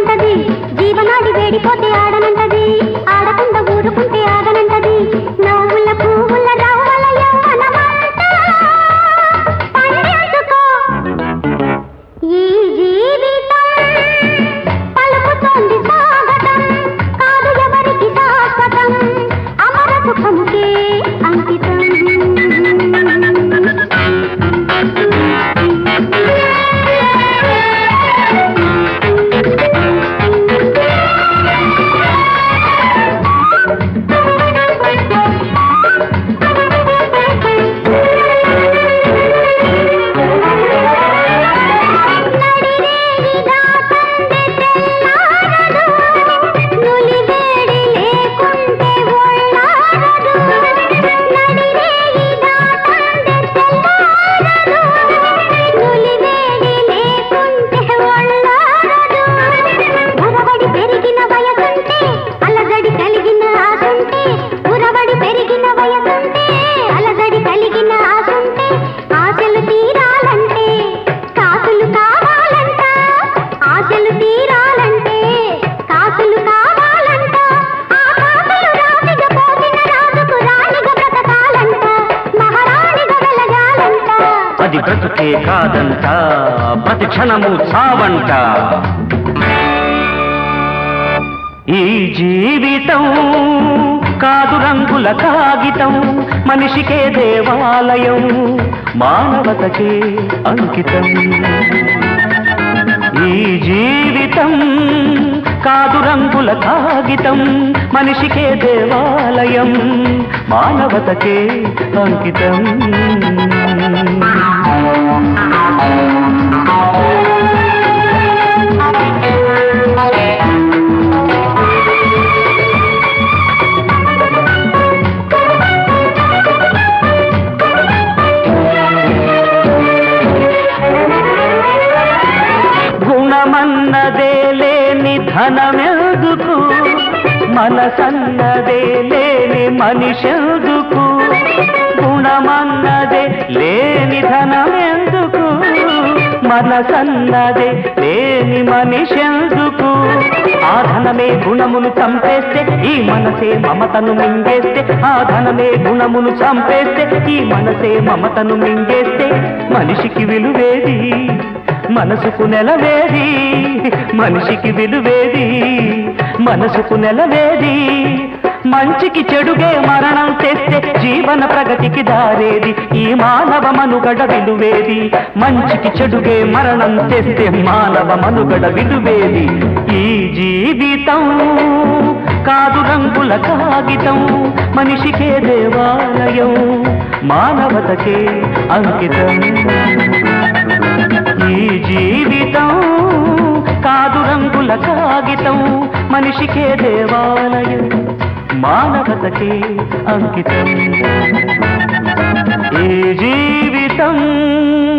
ఆగనంటది జీవనాడి వేడిపోతే ఆడనంటది ఆడకుండా ఊరుకుంటే ఆగనంటది నవ్వుల పువ్వుల రవ్వల యవ్వనమంట పండించుకో ఈ జీవితం పలుకుతోంది స్వాగతం కాదు ఎవరికి శాశ్వతం అమర సుఖముకే అంకితం నడిరేగిగా తండ్రి తెల్లారదు, నులివేడి లేకుంటే ఒళ్ళారదు. నడిరేగిగా తండ్రి తెల్లారదు, నులివేడి లేకుంటే ఒళ్ళారదు. ఉరవడి పెరిగిన వయసుంటే అలజడి కలిగిన ఆశుంటే ఉరవడి పెరిగిన వయసుంటే అలజడి కలిగిన ఆశుంటే ఆశలు తీరాలంటే కాసులు కావాలంట ఆశలు తీరాలంటే కాసులు కావాలంట ఆ కాసులు రాజుగా పోసిన రాజుకు రాణిగా బ్రతకాలంట మహారాణిగా వెలగాలంట అది బ్రతుకే కాదంట ప్రతి క్షణము చావంట ఈ జీవితం కాదు రంగుల కాగితం మనిషికే దేవాలయం మానవతకే అంకితం ఈ జీవితం కాదు రంగుల కాగితం మనిషికే దేవాలయం మానవతకే అంకితం గుణమన్నదే లేని ధనమెదుకు మనసన్నదే లేని మనిషెందుకు గుణమన్నదే లేని ధనమెందుకు మనసన్నదే లేని మనిషెందుకు ఆ ధనమే గుణమును చంపేస్తే ఈ మనసే మమతను మింగేస్తే ఆ ధనమే గుణమును చంపేస్తే ఈ మనసే మమతను మింగేస్తే మనిషికి విలువేది మనసుకు నెలవేది మనిషికి విలువేది మనసుకు నెలవేది మంచికి చెడుగే మరణం తెస్తే జీవన ప్రగతికి దారేది ఈ మానవ మనుగడ విలువేది మంచికి చెడుగే మరణం తెస్తే మానవ మనుగడ విలువేది ఈ జీవితం కాదు రంగుల కాగితం మనిషికే దేవాలయం మానవతకే అంకితం ఈ జీవితం కాదు రంగుల కాగితం మనిషికే దేవాలయం మానవతకే అంకితం ఈ జీవితం